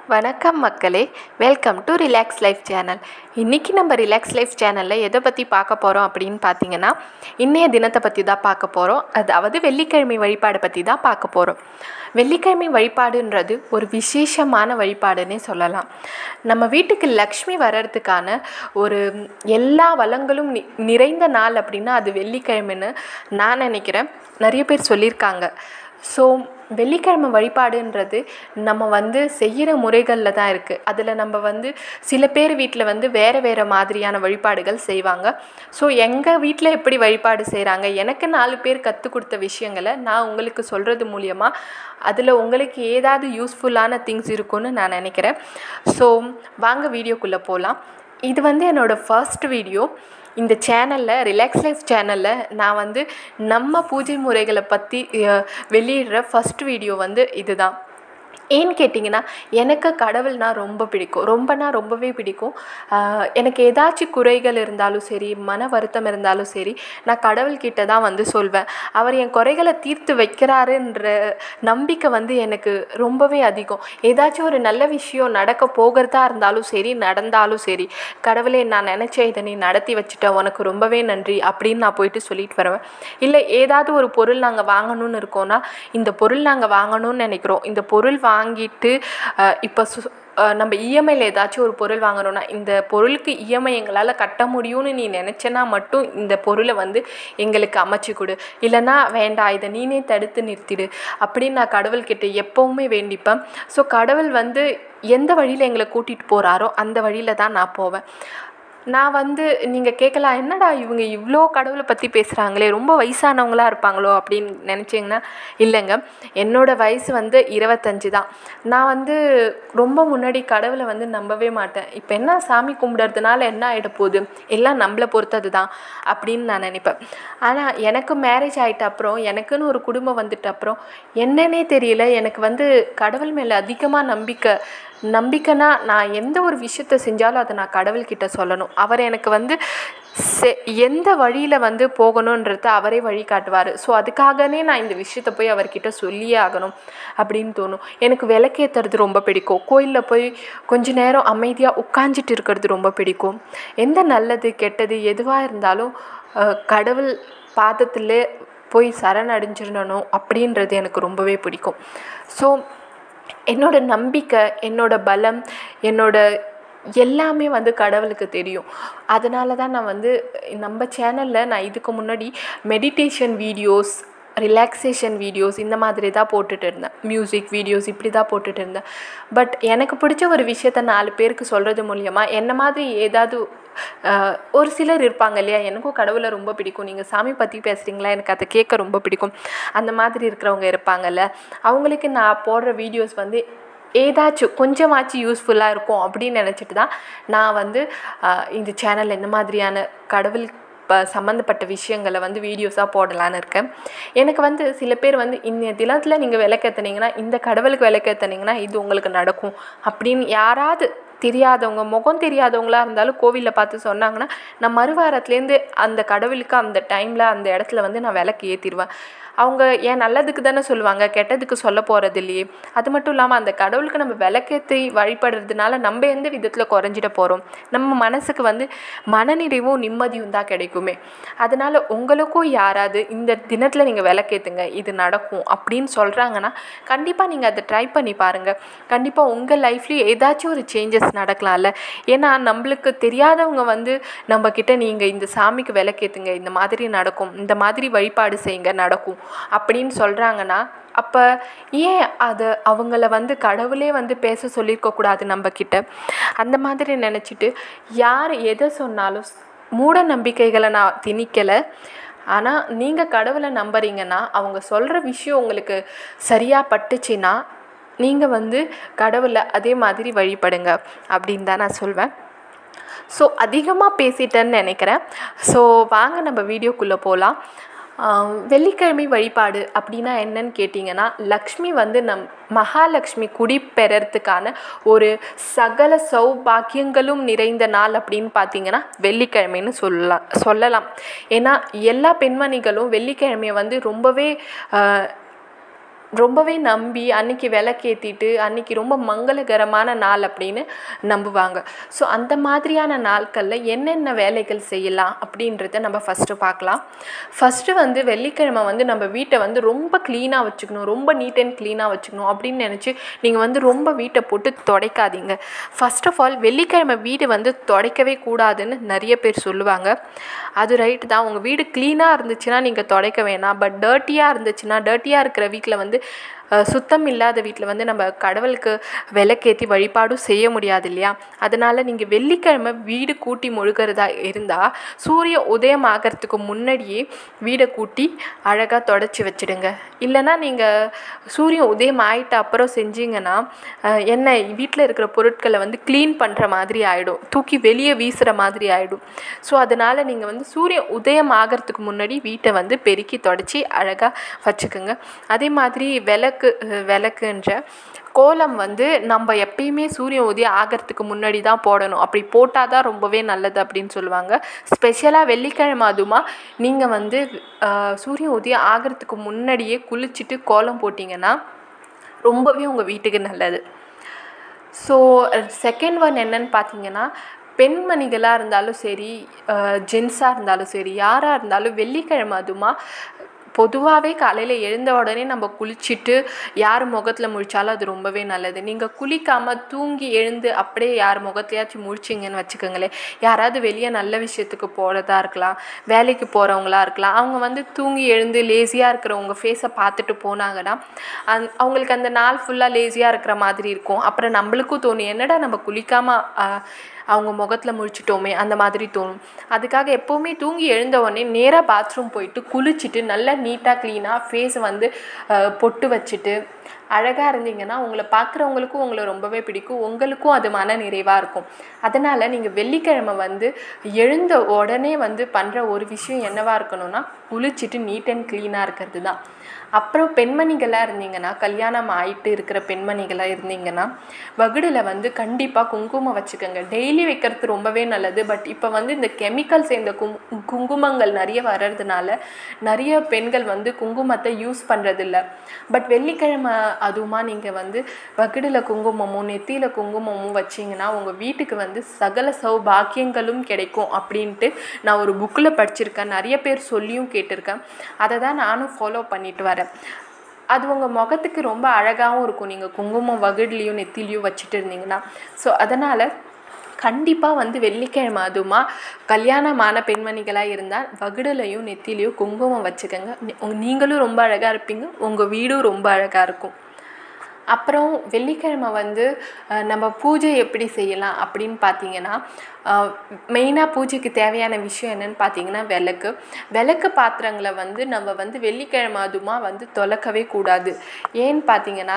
வணக்கம் மக்களே welcome to relax life channel இன்றைக்கி நம்ம ரிலாக்ஸ் லைஃப் சேனலில் எதை பற்றி பார்க்க போகிறோம் அப்படின்னு பார்த்தீங்கன்னா இன்றைய தினத்தை பற்றி தான் பார்க்க போகிறோம் அதாவது வெள்ளிக்கிழமை வழிபாடு பற்றி தான் பார்க்க போகிறோம் வெள்ளிக்கிழமை வழிபாடுன்றது ஒரு விசேஷமான வழிபாடுன்னே சொல்லலாம் நம்ம வீட்டுக்கு லக்ஷ்மி வர்றதுக்கான ஒரு எல்லா வளங்களும் நி நிறைந்த நாள் அப்படின்னா அது வெள்ளிக்கிழமைன்னு நான் நினைக்கிறேன் நிறைய பேர் சொல்லியிருக்காங்க ஸோ வெள்ளிக்கிழமை வழிபாடுன்றது நம்ம வந்து செய்கிற முறைகளில் தான் இருக்குது அதில் நம்ம வந்து சில பேர் வீட்டில் வந்து வேறு வேறு மாதிரியான வழிபாடுகள் செய்வாங்க ஸோ எங்கள் வீட்டில் எப்படி வழிபாடு செய்கிறாங்க எனக்கு நாலு பேர் கற்றுக் கொடுத்த விஷயங்களை நான் உங்களுக்கு சொல்கிறது மூலியமாக அதில் உங்களுக்கு ஏதாவது யூஸ்ஃபுல்லான திங்ஸ் இருக்கும்னு நான் நினைக்கிறேன் ஸோ வாங்க வீடியோக்குள்ளே போகலாம் இது வந்து என்னோடய ஃபர்ஸ்ட் வீடியோ இந்த சேனலில் ரிலாக்ஸ் லைஃப் சேனலில் நான் வந்து நம்ம பூஜை முறைகளை பற்றி அஹ், வெளியிடுற ஃபஸ்ட் வீடியோ வந்து இதுதான் ஏன்னு கேட்டிங்கன்னா எனக்கு கடவுள்னா ரொம்ப பிடிக்கும் ரொம்பனா ரொம்பவே பிடிக்கும் ஆஹ் எனக்கு ஏதாச்சும் குறைகள் இருந்தாலும் சரி மன வருத்தம் இருந்தாலும் சரி நான் கடவுள்கிட்ட தான் வந்து சொல்வேன் அவர் என் குறைகளை தீர்த்து வைக்கிறாருன்ற நம்பிக்கை வந்து எனக்கு ரொம்பவே அதிகம் ஏதாச்சும் ஒரு நல்ல விஷயம் நடக்க போகிறதா இருந்தாலும் சரி நடந்தாலும் சரி கடவுளே நான் நினச்ச இதை நீ நடத்தி வச்சுட்ட உனக்கு ரொம்பவே நன்றி அப்படின்னு நான் போயிட்டு சொல்லிட்டு வருவேன் இல்லை ஏதாவது ஒரு பொருள் நாங்கள் வாங்கணும்னு இருக்கோம்னா இந்த பொருள் நாங்கள் வாங்கணும்னு நினைக்கிறோம் இந்த பொருள் வாங்கிட்டு அஹ், இப்போ சு அஹ், நம்ம இஎம்ஐயில் ஏதாச்சும் ஒரு பொருள் வாங்குறோம்னா இந்த பொருளுக்கு இஎம்ஐ எங்களால் கட்ட முடியும்னு நீ நினச்சனா மட்டும் இந்த பொருளை வந்து எங்களுக்கு அமைச்சு கொடு இல்லைன்னா வேண்டாம் இதை நீனே தடுத்து நிறுத்திடு அப்படின்னு நான் கடவுள்கிட்ட எப்போவுமே வேண்டிப்பேன் ஸோ கடவுள் வந்து எந்த வழியில் எங்களை கூட்டிகிட்டு போகிறாரோ அந்த வழியில் தான் நான் போவேன் நான் வந்து நீங்கள் கேட்கலாம் என்னடா இவங்க இவ்வளோ கடவுளை பற்றி பேசுகிறாங்களே ரொம்ப வயசானவங்களா இருப்பாங்களோ அப்படின்னு நினச்சிங்கன்னா இல்லைங்க என்னோடய வயசு வந்து இருபத்தஞ்சி தான் நான் வந்து ரொம்ப முன்னாடி கடவுளை வந்து நம்பவே மாட்டேன் இப்போ என்ன சாமி கும்பிடுறதுனால என்ன ஆகிட போகுது எல்லாம் நம்மளை பொறுத்தது தான் அப்படின்னு நான் நினைப்பேன் ஆனால் எனக்கு மேரேஜ் ஆகிட்ட அப்புறம் எனக்குன்னு ஒரு குடும்பம் வந்துட்ட அப்புறம் என்னன்னே தெரியல எனக்கு வந்து கடவுள் மேலே அதிகமாக நம்பிக்கை நம்பிக்கைனா நான் எந்த ஒரு விஷயத்த செஞ்சாலும் அதை நான் கடவுள்கிட்ட சொல்லணும் அவர் எனக்கு வந்து செ எந்த வழியில் வந்து போகணுன்றத அவரே வழி காட்டுவார் ஸோ அதுக்காகவே நான் இந்த விஷயத்த போய் அவர்கிட்ட சொல்லியே ஆகணும் அப்படின்னு தோணும் எனக்கு விளக்கேற்றுறது ரொம்ப பிடிக்கும் கோயிலில் போய் கொஞ்ச நேரம் அமைதியாக உட்காந்துட்டு இருக்கிறது ரொம்ப பிடிக்கும் எந்த நல்லது கெட்டது எதுவாக இருந்தாலும் அஹ், கடவுள் பாதத்தில் போய் சரணடைஞ்சிடணும் அப்படின்றது எனக்கு ரொம்பவே பிடிக்கும் ஸோ என்னோட நம்பிக்கை என்னோட பலம் என்னோட எல்லாமே வந்து கடவுளுக்கு தெரியும் அதனால தான் நான் வந்து நம்ம சேனலில் நான் இதுக்கு முன்னாடி மெடிடேஷன் வீடியோஸ் ரிலாக்ஸேஷன் வீடியோஸ் இந்த மாதிரி தான் போட்டுட்டு இருந்தேன் மியூசிக் வீடியோஸ் இப்படி தான் போட்டுட்டு இருந்தேன் பட் எனக்கு பிடிச்ச ஒரு விஷயத்த நாலு பேருக்கு சொல்கிறது மூலியமாக என்ன மாதிரி ஏதாவது ஆஹ், ஒரு சிலர் இருப்பாங்க இல்லையா எனக்கும் கடவுளை ரொம்ப பிடிக்கும் நீங்கள் சாமி பற்றி பேசுகிறீங்களா எனக்கு அதை கேட்க ரொம்ப பிடிக்கும் அந்த மாதிரி இருக்கிறவங்க இருப்பாங்கல்ல அவங்களுக்கு நான் போடுற வீடியோஸ் வந்து ஏதாச்சும் கொஞ்சமாச்சும் யூஸ்ஃபுல்லாக இருக்கும் அப்படின்னு நினச்சிட்டு தான் நான் வந்து ஆஹ், இந்த சேனலில் இந்த மாதிரியான கடவுள் ப சம்மந்தப்பட்ட விஷயங்களை வந்து வீடியோஸாக போடலான்னு இருக்கேன் எனக்கு வந்து சில பேர் வந்து இந்த தினத்தில் நீங்கள் விளக்கேற்றுனீங்கன்னா இந்த கடவுளுக்கு விளக்கேற்றுனீங்கன்னா இது உங்களுக்கு நடக்கும் அப்படின்னு யாராவது தெரியாதவங்க முகம் தெரியாதவங்களா இருந்தாலும் கோவிலில் பார்த்து சொன்னாங்கன்னா நான் மறுவாரத்துலேருந்து அந்த கடவுளுக்கு அந்த டைமில் அந்த இடத்துல வந்து நான் விளக்கு ஏற்றிடுவேன் அவங்க ஏன் நல்லதுக்கு தானே சொல்லுவாங்க கெட்டதுக்கு சொல்ல போகிறது இல்லையே அது மட்டும் இல்லாமல் அந்த கடவுளுக்கு நம்ம விளக்கேற்றி வழிபடுறதுனால நம்ம எந்த விதத்தில் குறைஞ்சிட போகிறோம் நம்ம மனசுக்கு வந்து மனநிறைவும் நிம்மதியும் தான் கிடைக்குமே அதனால் உங்களுக்கும் யாராவது இந்த தினத்தில் நீங்கள் விளக்கேற்றுங்க இது நடக்கும் அப்படின்னு சொல்கிறாங்கன்னா கண்டிப்பாக நீங்கள் அதை ட்ரை பண்ணி பாருங்கள் கண்டிப்பாக உங்கள் லைஃப்லேயும் ஏதாச்சும் ஒரு சேஞ்சஸ் நடக்கலாம்ல ஏன்னா நம்மளுக்கு தெரியாதவங்க வந்து நம்மக்கிட்ட நீங்கள் இந்த சாமிக்கு விளக்கேற்றுங்க இந்த மாதிரி நடக்கும் இந்த மாதிரி வழிபாடு செய்யுங்க நடக்கும் அப்படின்னு சொல்கிறாங்கன்னா அப்போ ஏன் அதை அவங்கள வந்து கடவுளே வந்து பேச சொல்லியிருக்க கூடாது நம்மக்கிட்ட அந்த மாதிரி நினச்சிட்டு யார் எதை சொன்னாலும் ஸ்- மூட நம்பிக்கைகளை நான் திணிக்கலை ஆனால் நீங்கள் கடவுளை நம்புறீங்கன்னா அவங்க சொல்கிற விஷயம் உங்களுக்கு சரியாக பட்டுச்சுன்னா நீங்கள் வந்து கடவுளை அதே மாதிரி வழிபடுங்க அப்படின்னு தான் நான் சொல்வேன் ஸோ அதிகமாக பேசிட்டேன்னு நினைக்கிறேன் ஸோ வாங்க நம்ம வீடியோக்குள்ளே போகலாம் வெள்ளிக்கிழமை வழிபாடு அப்படின்னா என்னன்னு கேட்டிங்கன்னா லக்ஷ்மி வந்து நம் மகாலட்சுமி குடி பெறறதுக்கான ஒரு சகல சௌபாக்கியங்களும் நிறைந்த நாள் அப்படின்னு பார்த்தீங்கன்னா வெள்ளிக்கிழமைன்னு சொல்லலாம் சொல்லலாம் ஏன்னா எல்லா பெண்மணிகளும் வெள்ளிக்கிழமையை வந்து ரொம்பவே ஆஹ், ரொம்பவே நம்பி அன்னைக்கு விளக்கேற்றிட்டு அன்னைக்கு ரொம்ப மங்களகரமான நாள் அப்படின்னு நம்புவாங்க ஸோ அந்த மாதிரியான நாட்களில் என்னென்ன வேலைகள் செய்யலாம் அப்படின்றத நம்ம ஃபஸ்ட்டு பார்க்கலாம் ஃபஸ்ட்டு வந்து வெள்ளிக்கிழமை வந்து நம்ம வீட்டை வந்து ரொம்ப க்ளீனாக வச்சுக்கணும் ரொம்ப நீட் அண்ட் க்ளீனாக வச்சுக்கணும் அப்படின்னு நினச்சி நீங்கள் வந்து ரொம்ப வீட்டை போட்டு துடைக்காதீங்க ஃபஸ்ட் ஆஃப் ஆல் வெள்ளிக்கிழமை வீடு வந்து துடைக்கவே கூடாதுன்னு நிறைய பேர் சொல்லுவாங்க அது ரைட்டு தான் உங்கள் வீடு க்ளீனாக இருந்துச்சுன்னா நீங்கள் துடைக்க வேணாம் பட் டர்ட்டியாக இருந்துச்சுன்னா டர்ட்டியாக இருக்கிற வீட்டில் வந்து அஹ், சுத்தம் இல்லாத வீட்டில் வந்து நம்ம கடவுளுக்கு விளக்கேற்றி வழிபாடும் செய்ய முடியாது இல்லையா அதனால் நீங்கள் வெள்ளிக்கிழமை வீடு கூட்டி முழுகிறதா இருந்தால் சூரிய உதயம் ஆகிறதுக்கு முன்னாடியே வீடை கூட்டி அழகாக தொடச்சி வச்சிடுங்க இல்லைன்னா நீங்கள் சூரியன் உதயம் ஆயிட்ட அப்புறம் செஞ்சீங்கன்னா அஹ், என்ன வீட்டில் இருக்கிற பொருட்களை வந்து க்ளீன் பண்ணுற மாதிரி ஆகிடும் தூக்கி வெளியே வீசுகிற மாதிரி ஆகிடும் ஸோ அதனால் நீங்கள் வந்து சூரியன் உதயம் ஆகிறதுக்கு முன்னாடி வீட்டை வந்து பெருக்கி தொடச்சி அழகாக வச்சுக்கோங்க அதே மாதிரி விளக்கு அஹ், விளக்குன்ற கோலம் வந்து நம்ம எப்பயுமே சூரியன் உதயம் ஆகிறதுக்கு முன்னாடி தான் போடணும் அப்படி போட்டால் தான் ரொம்பவே நல்லது அப்படின்னு சொல்லுவாங்க ஸ்பெஷலாக வெள்ளிக்கிழமை அதுமா நீங்கள் வந்து அஹ், சூரியன் உதயம் ஆகிறதுக்கு முன்னாடியே குளிச்சுட்டு கோலம் போட்டிங்கன்னா ரொம்பவே உங்கள் வீட்டுக்கு நல்லது ஸோ செகண்ட் ஒன் என்னன்னு பார்த்தீங்கன்னா பெண்மணிகளாக இருந்தாலும் சரி ஜென்ஸாக இருந்தாலும் சரி யாராக இருந்தாலும் வெள்ளிக்கிழமை அதுமா பொதுவாகவே காலையில் எழுந்த உடனே நம்ம குளிச்சுட்டு யார் முகத்தில் முழிச்சாலும் அது ரொம்பவே நல்லது நீங்கள் குளிக்காமல் தூங்கி எழுந்து அப்படியே யார் முகத்தையாச்சும் முழிச்சிங்கன்னு வச்சுக்கோங்களேன் யாராவது வெளியே நல்ல விஷயத்துக்கு போகிறதா இருக்கலாம் வேலைக்கு போகிறவங்களா இருக்கலாம் அவங்க வந்து தூங்கி எழுந்து லேசியாக இருக்கிற உங்கள் ஃபேஸை பார்த்துட்டு போனாங்கன்னா அந் அவங்களுக்கு அந்த நாள் ஃபுல்லாக லேசியாக இருக்கிற மாதிரி இருக்கும் அப்புறம் நம்மளுக்கும் தோணும் என்னடா நம்ம குளிக்காமல் அவங்க முகத்தில் முழிச்சிட்டோமே அந்த மாதிரி தோணும் அதுக்காக எப்போவுமே தூங்கி எழுந்த உடனே நேராக பாத்ரூம் போயிட்டு குளிச்சுட்டு நல்லா நீட்டாக க்ளீனாக ஃபேஸை வந்து அஹ், பொட்டு வச்சுட்டு அழகாக இருந்தீங்கன்னா உங்களை பார்க்குறவங்களுக்கும் உங்களை ரொம்பவே பிடிக்கும் உங்களுக்கும் அது மன நிறைவாக இருக்கும் அதனால் நீங்கள் வெள்ளிக்கிழமை வந்து எழுந்த உடனே வந்து பண்ணுற ஒரு விஷயம் என்னவாக இருக்கணும்னா குளிச்சுட்டு நீட் அண்ட் க்ளீனாக இருக்கிறது தான் அப்புறம் பெண்மணிகளாக இருந்தீங்கன்னா கல்யாணம் ஆயிட்டு இருக்கிற பெண்மணிகளாக இருந்தீங்கன்னா வகுடில் வந்து கண்டிப்பாக குங்குமம் வச்சுக்கோங்க டெய்லி வைக்கிறது ரொம்பவே நல்லது பட் இப்போ வந்து இந்த கெமிக்கல் சேர்ந்த கும் குங்குமங்கள் நிறைய வர்றதுனால நிறைய பெண்கள் வந்து குங்குமத்தை யூஸ் பண்ணுறதில்ல பட் வெள்ளிக்கிழமை அதுவுமா நீங்கள் வந்து வகுடில் குங்குமமும் நெத்தியில் குங்குமமும் வச்சிங்கன்னா உங்கள் வீட்டுக்கு வந்து சகல சௌபாக்கியங்களும் கிடைக்கும் அப்படின்ட்டு நான் ஒரு புக்கில் படிச்சிருக்கேன் நிறைய பேர் சொல்லியும் கேட்டிருக்கேன் அதை தான் நானும் ஃபாலோ பண்ணிட்டு வரேன் அது உங்கள் முகத்துக்கு ரொம்ப அழகாகவும் இருக்கும் நீங்கள் குங்குமம் வகுடுலேயும் நெத்திலையும் வச்சுட்டு இருந்தீங்கன்னா ஸோ அதனால் கண்டிப்பாக வந்து வெள்ளிக்கிழமை அதுவுமா கல்யாணமான பெண்மணிகளாக இருந்தால் வகுடுலையும் நெத்திலையும் குங்குமம் வச்சுக்கோங்க நீ- உங்க- நீங்களும் ரொம்ப அழகாக இருப்பீங்க உங்கள் வீடும் ரொம்ப அழகாக இருக்கும் அப்புறம் வெள்ளிக்கிழமை வந்து அஹ், நம்ம பூஜை எப்படி செய்யலாம் அப்படின்னு பார்த்தீங்கன்னா மெயினாக பூஜைக்கு தேவையான விஷயம் என்னன்னு பார்த்தீங்கன்னா விளக்கு விளக்கு பாத்திரங்களை வந்து நம்ம வந்து வெள்ளிக்கிழமை அதுமா வந்து தொலைக்கவே கூடாது ஏன்னு பார்த்தீங்கன்னா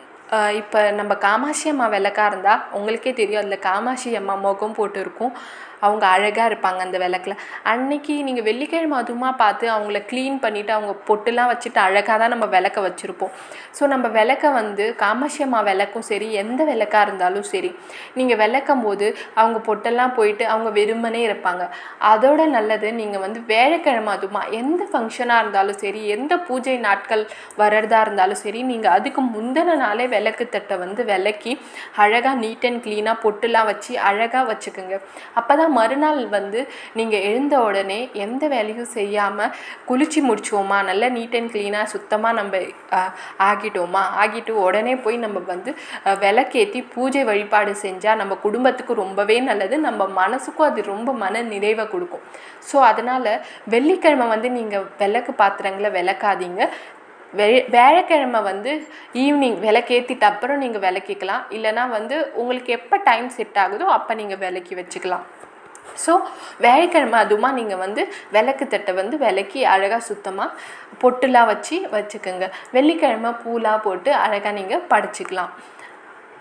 இப்போ நம்ம காமாட்சி அம்மா விளக்கா இருந்தால் உங்களுக்கே தெரியும் அதில் காமாட்சி அம்மா முகம் போட்டு இருக்கும் அவங்க அழகாக இருப்பாங்க அந்த விளக்குல அன்னைக்கு நீங்கள் வெள்ளிக்கிழமை அதுமா பார்த்து அவங்கள க்ளீன் பண்ணிவிட்டு அவங்க பொட்டுலாம் வச்சுட்டு அழகாக தான் நம்ம விளக்க வச்சுருப்போம் ஸோ நம்ம விளக்க வந்து காமாட்சி அம்மா விளக்கும் சரி எந்த விளக்காக இருந்தாலும் சரி நீங்கள் விளக்கும் போது அவங்க பொட்டெல்லாம் போயிட்டு அவங்க வெறுமனே இருப்பாங்க அதோட நல்லது நீங்கள் வந்து வேலைக்கிழமை அதுமா எந்த ஃபங்க்ஷனாக இருந்தாலும் சரி எந்த பூஜை நாட்கள் வர்றதா இருந்தாலும் சரி நீங்கள் அதுக்கு முந்தின நாளே விளக்கு தட்டை வந்து விளக்கி அழகாக நீட் அண்ட் க்ளீனாக பொட்டுலாம் வச்சு அழகாக வச்சுக்கோங்க அப்போ தான் மறுநாள் வந்து நீங்கள் எழுந்த உடனே எந்த வேலையும் செய்யாமல் குளிச்சு முடிச்சோமா நல்லா நீட் அண்ட் க்ளீனாக சுத்தமாக நம்ம அஹ், ஆகிட்டோமா ஆகிட்டு உடனே போய் நம்ம வந்து அஹ், விளக்கேத்தி பூஜை வழிபாடு செஞ்சால் நம்ம குடும்பத்துக்கு ரொம்பவே நல்லது நம்ம மனசுக்கும் அது ரொம்ப மன நிறைவை கொடுக்கும் ஸோ அதனால் வெள்ளிக்கிழமை வந்து நீங்கள் விளக்கு பாத்திரங்களை விளக்காதீங்க வெ வியாழக்கிழமை வந்து ஈவினிங் விளக்கேற்றிட்டு அப்புறம் நீங்கள் விளக்கிக்கலாம் இல்லைனா வந்து உங்களுக்கு எப்போ டைம் செட் ஆகுதோ அப்போ நீங்கள் விளக்கி வச்சுக்கலாம் ஸோ வியாழக்கிழமை அதுமா நீங்கள் வந்து விளக்கு தட்டை வந்து விளக்கி அழகாக சுத்தமாக பொட்டுலாம் வச்சு வச்சுக்கோங்க வெள்ளிக்கிழமை பூலாம் போட்டு அழகாக நீங்கள் படைச்சிக்கலாம்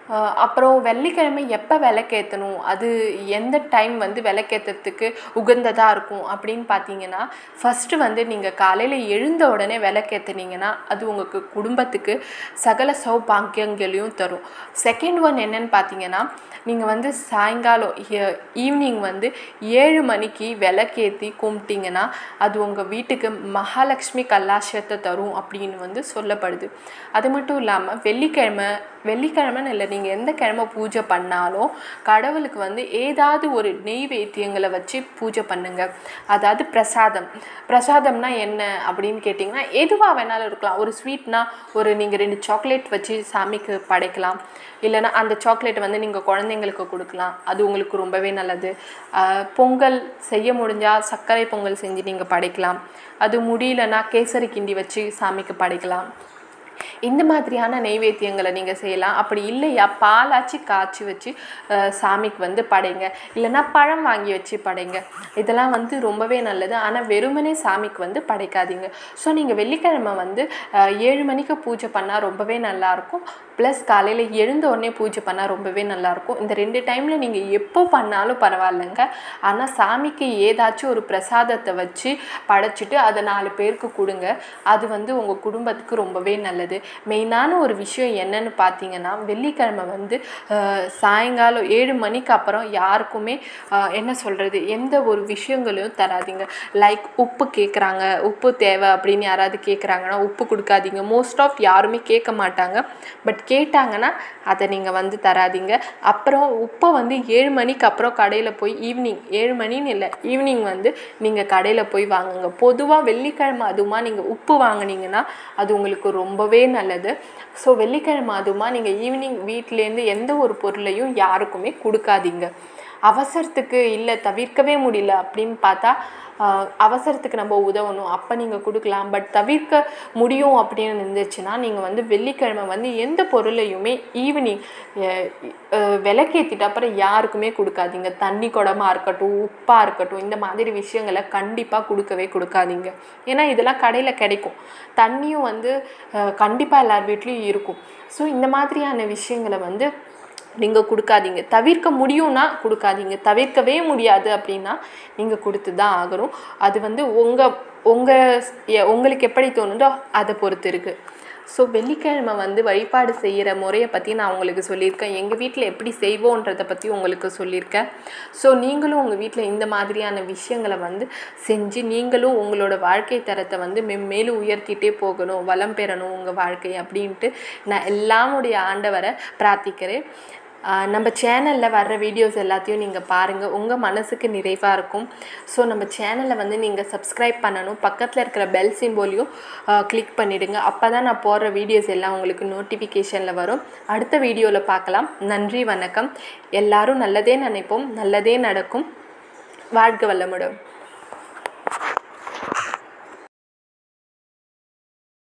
அஹ் அப்புறம் வெள்ளிக்கிழமை எப்போ விளக்கேற்றணும் அது எந்த டைம் வந்து விளக்கேற்றுறதுக்கு உகந்ததாக இருக்கும் அப்படின்னு பார்த்தீங்கன்னா ஃபஸ்ட்டு வந்து நீங்கள் காலையில் எழுந்த உடனே விளக்கேற்றுனீங்கன்னா அது உங்களுக்கு குடும்பத்துக்கு சகல சௌபாக்கியங்களையும் தரும் செகண்ட் ஒன் என்னன்னு பார்த்தீங்கன்னா நீங்கள் வந்து சாயங்காலம் ஈவினிங் வந்து ஏழு மணிக்கு விளக்கேற்றி கும்பிட்டீங்கன்னா அது உங்கள் வீட்டுக்கு மகாலட்சுமி கல்லாசத்தை தரும் அப்படின்னு வந்து சொல்லப்படுது அது மட்டும் இல்லாமல் வெள்ளிக்கிழமை வெள்ளிக்கிழமைன்னு இல்லை நீங்கள் எந்த கிழமை பூஜை பண்ணாலும் கடவுளுக்கு வந்து ஏதாவது ஒரு நெய்வேத்தியங்களை வச்சு பூஜை பண்ணுங்க அதாவது பிரசாதம் பிரசாதம்னா என்ன அப்படின்னு கேட்டிங்கன்னா எதுவாக வேணாலும் இருக்கலாம் ஒரு ஸ்வீட்னா ஒரு நீங்கள் ரெண்டு சாக்லேட் வச்சு சாமிக்கு படைக்கலாம் இல்லைன்னா அந்த சாக்லேட் வந்து நீங்கள் குழந்தைங்களுக்கு கொடுக்கலாம் அது உங்களுக்கு ரொம்பவே நல்லது ஆஹ் பொங்கல் செய்ய முடிஞ்சால் சர்க்கரை பொங்கல் செஞ்சு நீங்கள் படைக்கலாம் அது முடியலன்னா கேசரி கிண்டி வச்சு சாமிக்கு படைக்கலாம் இந்த மாதிரியான நெய்வேத்தியங்களை நீங்கள் செய்யலாம் அப்படி இல்லையா பாலாச்சு காய்ச்சி வச்சு அஹ், சாமிக்கு வந்து படைங்க இல்லைன்னா பழம் வாங்கி வச்சு படைங்க இதெல்லாம் வந்து ரொம்பவே நல்லது ஆனால் வெறுமனே சாமிக்கு வந்து படைக்காதீங்க ஸோ நீங்கள் வெள்ளிக்கிழமை வந்து அஹ், ஏழு மணிக்கு பூஜை பண்ணால் ரொம்பவே நல்லாயிருக்கும் ப்ளஸ் காலையில் எழுந்த உடனே பூஜை பண்ணால் ரொம்பவே நல்லாயிருக்கும் இந்த ரெண்டு டைமில் நீங்கள் எப்போ பண்ணாலும் பரவாயில்லைங்க ஆனால் சாமிக்கு ஏதாச்சும் ஒரு பிரசாதத்தை வச்சு படைச்சிட்டு அதை நாலு பேருக்கு கொடுங்க அது வந்து உங்கள் குடும்பத்துக்கு ரொம்பவே நல்லது மெயினான ஒரு விஷயம் என்னன்னு பார்த்தீங்கன்னா வெள்ளிக்கிழமை வந்து அஹ், சாயங்காலம் ஏழு மணிக்கு அப்புறம் யாருக்குமே அஹ், என்ன சொல்கிறது எந்த ஒரு விஷயங்களையும் தராதீங்க லைக் உப்பு கேட்குறாங்க உப்பு தேவை அப்படின்னு யாராவது கேட்குறாங்கன்னா உப்பு கொடுக்காதீங்க மோஸ்ட் ஆஃப் யாருமே கேட்க மாட்டாங்க பட் கேட்டாங்கன்னா அதை நீங்கள் வந்து தராதீங்க அப்புறம் உப்பை வந்து ஏழு மணிக்கு அப்புறம் கடையில் போய் ஈவினிங் ஏழு மணின்னு இல்லை ஈவினிங் வந்து நீங்கள் கடையில் போய் வாங்குங்க பொதுவாக வெள்ளிக்கிழமை அதுவுமா நீங்கள் உப்பு வாங்குனீங்கன்னா அது உங்களுக்கு ரொம்பவே நல்லது ஸோ வெள்ளிக்கிழமை அதுவுமா நீங்கள் ஈவினிங் வீட்டிலேருந்து எந்த ஒரு பொருளையும் யாருக்குமே கொடுக்காதீங்க அவசரத்துக்கு இல்லை தவிர்க்கவே முடியல அப்படின்னு பார்த்தா ஆஹ், அவசரத்துக்கு நம்ம உதவணும் அப்போ நீங்கள் கொடுக்கலாம் பட் தவிர்க்க முடியும் அப்படின்னு இருந்துச்சுன்னா நீங்கள் வந்து வெள்ளிக்கிழமை வந்து எந்த பொருளையுமே ஈவினிங் விளக்கேற்றிட்டு அப்புறம் யாருக்குமே கொடுக்காதீங்க தண்ணி குடமாக இருக்கட்டும் உப்பாக இருக்கட்டும் இந்த மாதிரி விஷயங்களை கண்டிப்பாக கொடுக்கவே கொடுக்காதீங்க ஏன்னா இதெல்லாம் கடையில் கிடைக்கும் தண்ணியும் வந்து கண்டிப்பாக எல்லார் வீட்லேயும் இருக்கும் ஸோ இந்த மாதிரியான விஷயங்களை வந்து நீங்கள் கொடுக்காதீங்க தவிர்க்க முடியும்னா கொடுக்காதீங்க தவிர்க்கவே முடியாது அப்படின்னா நீங்கள் கொடுத்து தான் ஆகணும் அது வந்து உங்கள் உங்கள் உங்களுக்கு எப்படி தோணுதோ அதை பொறுத்து இருக்குது ஸோ வெள்ளிக்கிழமை வந்து வழிபாடு செய்கிற முறையை பற்றி நான் உங்களுக்கு சொல்லியிருக்கேன் எங்கள் வீட்டில் எப்படி செய்வோன்றதை பற்றி உங்களுக்கு சொல்லியிருக்கேன் ஸோ நீங்களும் உங்கள் வீட்டில் இந்த மாதிரியான விஷயங்களை வந்து செஞ்சு நீங்களும் உங்களோட வாழ்க்கை தரத்தை வந்து மென்மேலும் உயர்த்திட்டே போகணும் வளம் பெறணும் உங்கள் வாழ்க்கை அப்படின்ட்டு நான் எல்லாமுடைய ஆண்டவரை பிரார்த்திக்கிறேன் ஆஹ் நம்ம சேனலில் வர்ற வீடியோஸ் எல்லாத்தையும் நீங்கள் பாருங்கள் உங்கள் மனசுக்கு நிறைவாக இருக்கும் ஸோ நம்ம சேனலை வந்து நீங்கள் சப்ஸ்கிரைப் பண்ணணும் பக்கத்தில் இருக்கிற பெல் சிம்போலையும் கிளிக் பண்ணிவிடுங்க அப்போ தான் நான் போடுற வீடியோஸ் எல்லாம் உங்களுக்கு நோட்டிஃபிகேஷனில் வரும் அடுத்த வீடியோவில் பார்க்கலாம் நன்றி வணக்கம் எல்லாரும் நல்லதே நினைப்போம் நல்லதே நடக்கும் வாழ்க வளமுடன்